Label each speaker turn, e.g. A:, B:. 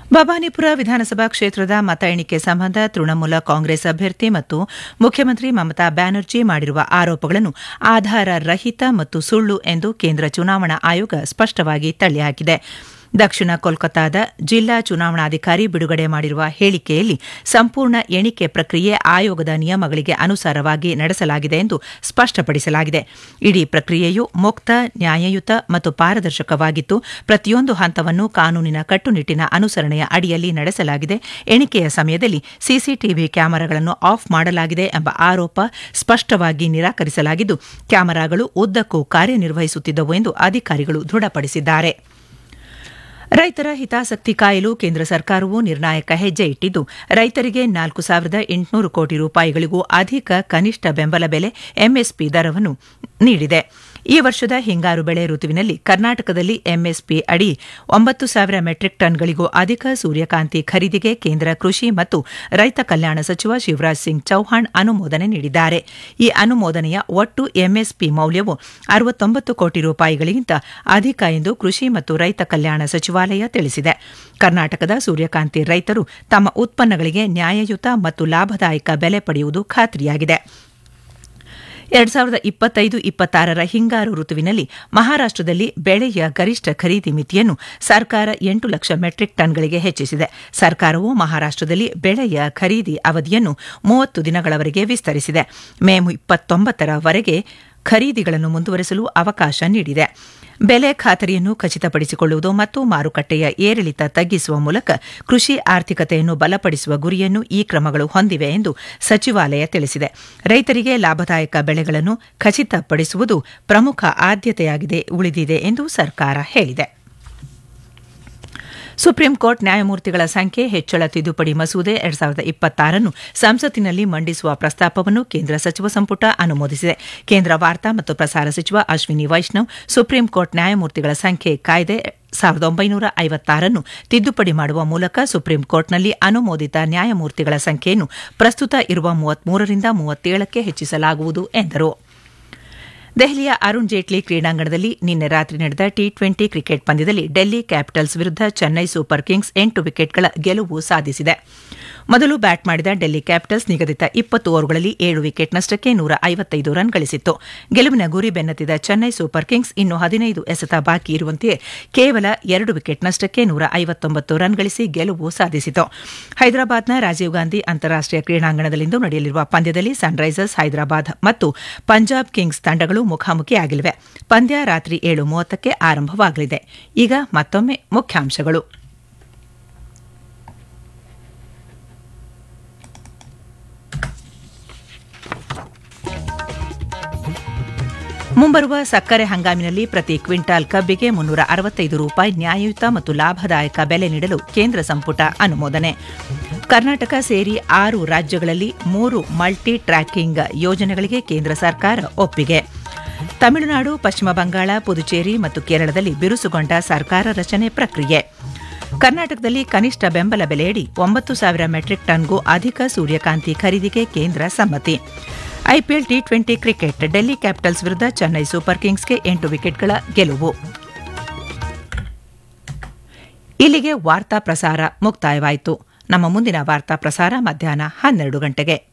A: ಭವಾನಿಪುರ ವಿಧಾನಸಭಾ ಕ್ಷೇತ್ರದ ಮತ ಎಣಿಕೆ ಸಂಬಂಧ ತೃಣಮೂಲ ಕಾಂಗ್ರೆಸ್ ಅಭ್ಯರ್ಥಿ ಮತ್ತು ಮುಖ್ಯಮಂತ್ರಿ ಮಮತಾ ಬ್ಯಾನರ್ಜಿ ಮಾಡಿರುವ ಆರೋಪಗಳನ್ನು ಆಧಾರ ರಹಿತ ಮತ್ತು ಸುಳ್ಳು ಎಂದು ಕೇಂದ್ರ ಚುನಾವಣಾ ಆಯೋಗ ಸ್ಪಷ್ಟವಾಗಿ ತಳ್ಳಿಹಾಕಿದೆ ದಕ್ಷಿಣ ಕೋಲ್ಕತಾದ ಜಿಲ್ಲಾ ಚುನಾವಣಾಧಿಕಾರಿ ಬಿಡುಗಡೆ ಮಾಡಿರುವ ಹೇಳಿಕೆಯಲ್ಲಿ ಸಂಪೂರ್ಣ ಎಣಿಕೆ ಪ್ರಕ್ರಿಯೆ ಆಯೋಗದ ನಿಯಮಗಳಿಗೆ ಅನುಸಾರವಾಗಿ ನಡೆಸಲಾಗಿದೆ ಎಂದು ಸ್ಪಷ್ಟಪಡಿಸಲಾಗಿದೆ ಇಡೀ ಪ್ರಕ್ರಿಯೆಯು ಮುಕ್ತ ನ್ಯಾಯಯುತ ಮತ್ತು ಪಾರದರ್ಶಕವಾಗಿತ್ತು ಪ್ರತಿಯೊಂದು ಹಂತವನ್ನು ಕಾನೂನಿನ ಕಟ್ಟುನಿಟ್ಟಿನ ಅನುಸರಣೆಯ ಅಡಿಯಲ್ಲಿ ನಡೆಸಲಾಗಿದೆ ಎಣಿಕೆಯ ಸಮಯದಲ್ಲಿ ಸಿಸಿಟಿವಿ ಕ್ಯಾಮೆರಾಗಳನ್ನು ಆಫ್ ಮಾಡಲಾಗಿದೆ ಎಂಬ ಆರೋಪ ಸ್ಪಷ್ಟವಾಗಿ ನಿರಾಕರಿಸಲಾಗಿದ್ದು ಕ್ಯಾಮೆರಾಗಳು ಉದ್ದಕ್ಕೂ ಕಾರ್ಯನಿರ್ವಹಿಸುತ್ತಿದ್ದವು ಎಂದು ಅಧಿಕಾರಿಗಳು ದೃಢಪಡಿಸಿದ್ದಾರೆ ರೈತರ ಹಿತಾಸಕ್ತಿ ಕಾಯಲು ಕೇಂದ್ರ ಸರ್ಕಾರವು ನಿರ್ಣಾಯಕ ಹೆಜ್ಜೆ ಇಟ್ಟಿದ್ದು ರೈತರಿಗೆ ನಾಲ್ಕು ಸಾವಿರದ ಎಂಟುನೂರು ಕೋಟಿ ರೂಪಾಯಿಗಳಿಗೂ ಅಧಿಕ ಕನಿಷ್ಠ ಬೆಂಬಲ ಬೆಲೆ ಎಂಎಸ್ಪಿ ದರವನ್ನು ನೀಡಿದೆ ಈ ವರ್ಷದ ಹಿಂಗಾರು ಬೆಳೆ ಋತುವಿನಲ್ಲಿ ಕರ್ನಾಟಕದಲ್ಲಿ ಎಂಎಸ್ಪಿ ಅಡಿ ಒಂಬತ್ತು ಸಾವಿರ ಮೆಟ್ರಿಕ್ ಟನ್ಗಳಿಗೂ ಅಧಿಕ ಸೂರ್ಯಕಾಂತಿ ಖರೀದಿಗೆ ಕೇಂದ್ರ ಕೃಷಿ ಮತ್ತು ರೈತ ಕಲ್ಯಾಣ ಸಚಿವ ಶಿವರಾಜ್ ಸಿಂಗ್ ಚೌಹಾಣ್ ಅನುಮೋದನೆ ನೀಡಿದ್ದಾರೆ ಈ ಅನುಮೋದನೆಯ ಒಟ್ಟು ಎಂಎಸ್ಪಿ ಮೌಲ್ಯವು ಅರವತ್ತೊಂಬತ್ತು ಕೋಟಿ ರೂಪಾಯಿಗಳಿಗಿಂತ ಅಧಿಕ ಎಂದು ಕೃಷಿ ಮತ್ತು ರೈತ ಕಲ್ಯಾಣ ಸಚಿವಾಲಯ ತಿಳಿಸಿದೆ ಕರ್ನಾಟಕದ ಸೂರ್ಯಕಾಂತಿ ರೈತರು ತಮ್ಮ ಉತ್ಪನ್ನಗಳಿಗೆ ನ್ಯಾಯಯುತ ಮತ್ತು ಲಾಭದಾಯಕ ಬೆಲೆ ಪಡೆಯುವುದು ಖಾತ್ರಿಯಾಗಿದೆ ಎರಡ್ ಸಾವಿರದ ಇಪ್ಪತ್ತೈದು ಇಪ್ಪತ್ತಾರರ ಹಿಂಗಾರು ಋತುವಿನಲ್ಲಿ ಮಹಾರಾಷ್ಟದಲ್ಲಿ ಬೆಳೆಯ ಗರಿಷ್ಠ ಖರೀದಿ ಮಿತಿಯನ್ನು ಸರ್ಕಾರ ಎಂಟು ಲಕ್ಷ ಮೆಟ್ರಿಕ್ ಟನ್ಗಳಿಗೆ ಹೆಚ್ಚಿಸಿದೆ ಸರ್ಕಾರವು ಮಹಾರಾಷ್ಟದಲ್ಲಿ ಬೆಳೆಯ ಖರೀದಿ ಅವಧಿಯನ್ನು ಮೂವತ್ತು ದಿನಗಳವರೆಗೆ ವಿಸ್ತರಿಸಿದೆ ಮೇ ಇಪ್ಪತ್ತೊಂಬತ್ತರವರೆಗೆ ಖರೀದಿಗಳನ್ನು ಮುಂದುವರೆಸಲು ಅವಕಾಶ ನೀಡಿದೆ ಬೆಲೆ ಖಾತರಿಯನ್ನು ಖಚಿತಪಡಿಸಿಕೊಳ್ಳುವುದು ಮತ್ತು ಮಾರುಕಟ್ಟೆಯ ಏರಿಳಿತ ತಗ್ಗಿಸುವ ಮೂಲಕ ಕೃಷಿ ಆರ್ಥಿಕತೆಯನ್ನು ಬಲಪಡಿಸುವ ಗುರಿಯನ್ನು ಈ ಕ್ರಮಗಳು ಹೊಂದಿವೆ ಎಂದು ಸಚಿವಾಲಯ ತಿಳಿಸಿದೆ ರೈತರಿಗೆ ಲಾಭದಾಯಕ ಬೆಳೆಗಳನ್ನು ಖಚಿತಪಡಿಸುವುದು ಪ್ರಮುಖ ಆದ್ಯತೆಯಾಗಿದೆ ಉಳಿದಿದೆ ಎಂದು ಸರ್ಕಾರ ಹೇಳಿದೆ ಸುಪ್ರೀಂ ಕೋರ್ಟ್ ನ್ಯಾಯಮೂರ್ತಿಗಳ ಸಂಖ್ಯೆ ಹೆಚ್ಚಳ ತಿದ್ದುಪಡಿ ಮಸೂದೆ ಎರಡ್ ಸಾವಿರದ ಇಪ್ಪತ್ತಾರನ್ನು ಸಂಸತ್ತಿನಲ್ಲಿ ಮಂಡಿಸುವ ಪ್ರಸ್ತಾಪವನ್ನು ಕೇಂದ್ರ ಸಚಿವ ಸಂಪುಟ ಅನುಮೋದಿಸಿದೆ ಕೇಂದ್ರ ವಾರ್ತಾ ಮತ್ತು ಪ್ರಸಾರ ಸಚಿವ ಅಶ್ವಿನಿ ವೈಷ್ಣವ್ ಸುಪ್ರೀಂ ಕೋರ್ಟ್ ನ್ಯಾಯಮೂರ್ತಿಗಳ ಸಂಖ್ಯೆ ಕಾಯ್ದೆ ಸಾವಿರದ ಒಂಬೈನೂರ ಐವತ್ತಾರನ್ನು ತಿದ್ದುಪಡಿ ಮಾಡುವ ಮೂಲಕ ಸುಪ್ರೀಂ ಕೋರ್ಟ್ನಲ್ಲಿ ಅನುಮೋದಿತ ನ್ಯಾಯಮೂರ್ತಿಗಳ ಸಂಖ್ಯೆಯನ್ನು ಪ್ರಸ್ತುತ ಇರುವ ಮೂವತ್ಮೂರರಿಂದ ಮೂವತ್ತೇಳಕ್ಕೆ ಹೆಚ್ಚಿಸಲಾಗುವುದು ಎಂದರು ದೆಹಲಿಯ ಅರುಣ್ ಜೇಟ್ಲಿ ಕ್ರೀಡಾಂಗಣದಲ್ಲಿ ನಿನ್ನೆ ರಾತ್ರಿ ನಡೆದ ಟಿ ಟ್ವೆಂಟಿ ಕ್ರಿಕೆಟ್ ಪಂದ್ಯದಲ್ಲಿ ಡೆಲ್ಲಿ ಕ್ಯಾಪಿಟಲ್ಸ್ ವಿರುದ್ಧ ಚೆನ್ನೈ ಸೂಪರ್ ಕಿಂಗ್ಸ್ ಎಂಟು ವಿಕೆಟ್ಗಳ ಗೆಲುವು ಸಾಧಿಸಿದೆ ಮೊದಲು ಬ್ಯಾಟ್ ಮಾಡಿದ ಡೆಲ್ಲಿ ಕ್ಯಾಪಿಟಲ್ಸ್ ನಿಗದಿತ ಇಪ್ಪತ್ತು ಓವರ್ಗಳಲ್ಲಿ ಏಳು ವಿಕೆಟ್ ನಷ್ಟಕ್ಕೆ ನೂರ ಐವತ್ತೈದು ರನ್ ಗಳಿಸಿತ್ತು ಗೆಲುವಿನ ಗುರಿ ಬೆನ್ನತ್ತಿದ ಚೆನ್ನೈ ಸೂಪರ್ ಕಿಂಗ್ಸ್ ಇನ್ನು ಹದಿನೈದು ಎಸೆತ ಬಾಕಿ ಇರುವಂತೆಯೇ ಕೇವಲ ಎರಡು ವಿಕೆಟ್ ನಷ್ಟಕ್ಕೆ ನೂರ ಐವತ್ತೊಂಬತ್ತು ರನ್ ಗಳಿಸಿ ಗೆಲುವು ಸಾಧಿಸಿತು ಹೈದರಾಬಾದ್ನ ರಾಜೀವ್ ಗಾಂಧಿ ಅಂತಾರಾಷ್ಟೀಯ ಕ್ರೀಡಾಂಗಣದಲ್ಲಿಂದು ನಡೆಯಲಿರುವ ಪಂದ್ಯದಲ್ಲಿ ಸನ್ರೈಸರ್ಸ್ ಹೈದರಾಬಾದ್ ಮತ್ತು ಪಂಜಾಬ್ ಕಿಂಗ್ಸ್ ತಂಡಗಳು ಮುಖಾಮುಖಿಯಾಗಲಿವೆ ಪಂದ್ಯ ರಾತ್ರಿ ಏಳು ಮೂವತ್ತಕ್ಕೆ ಆರಂಭವಾಗಲಿದೆ ಈಗ ಮತ್ತೊಮ್ಮೆ ಮುಖ್ಯಾಂಶಗಳು ಮುಂಬರುವ ಸಕ್ಕರೆ ಹಂಗಾಮಿನಲ್ಲಿ ಪ್ರತಿ ಕ್ವಿಂಟಾಲ್ ಕಬ್ಬಿಗೆ ಮುನ್ನೂರ ಅರವತ್ತೈದು ರೂಪಾಯಿ ನ್ಯಾಯಯುತ ಮತ್ತು ಲಾಭದಾಯಕ ಬೆಲೆ ನೀಡಲು ಕೇಂದ್ರ ಸಂಪುಟ ಅನುಮೋದನೆ ಕರ್ನಾಟಕ ಸೇರಿ ಆರು ರಾಜ್ಯಗಳಲ್ಲಿ ಮೂರು ಮಲ್ಟಿ ಟ್ರ್ಯಾಕಿಂಗ್ ಯೋಜನೆಗಳಿಗೆ ಕೇಂದ್ರ ಸರ್ಕಾರ ಒಪ್ಪಿಗೆ ತಮಿಳುನಾಡು ಪಶ್ಚಿಮ ಬಂಗಾಳ ಪುದುಚೇರಿ ಮತ್ತು ಕೇರಳದಲ್ಲಿ ಬಿರುಸುಗೊಂಡ ಸರ್ಕಾರ ರಚನೆ ಪ್ರಕ್ರಿಯೆ ಕರ್ನಾಟಕದಲ್ಲಿ ಕನಿಷ್ಠ ಬೆಂಬಲ ಬೆಲೆಯಡಿ ಒಂಬತ್ತು ಸಾವಿರ ಮೆಟ್ರಿಕ್ ಟನ್ಗೂ ಅಧಿಕ ಸೂರ್ಯಕಾಂತಿ ಖರೀದಿಗೆ ಕೇಂದ್ರ ಸಮ್ಮತಿ IPL T twenty cricket Delhi capitals ವಿರುದ್ಧ ಚೆನ್ನೈ ಸೂಪರ್ ಕಿಂಗ್ಸ್ಗೆ ಎಂಟು ವಿಕೆಟ್ಗಳ ಗೆಲುವು ಇಲ್ಲಿಗೆ ವಾರ್ತಾ ಪ್ರಸಾರ ಮುಕ್ತಾಯವಾಯಿತು ನಮ್ಮ ಮುಂದಿನ ವಾರ್ತಾ ಪ್ರಸಾರ ಮಧ್ಯಾಹ್ನ ಹನ್ನೆರಡು ಗಂಟೆಗೆ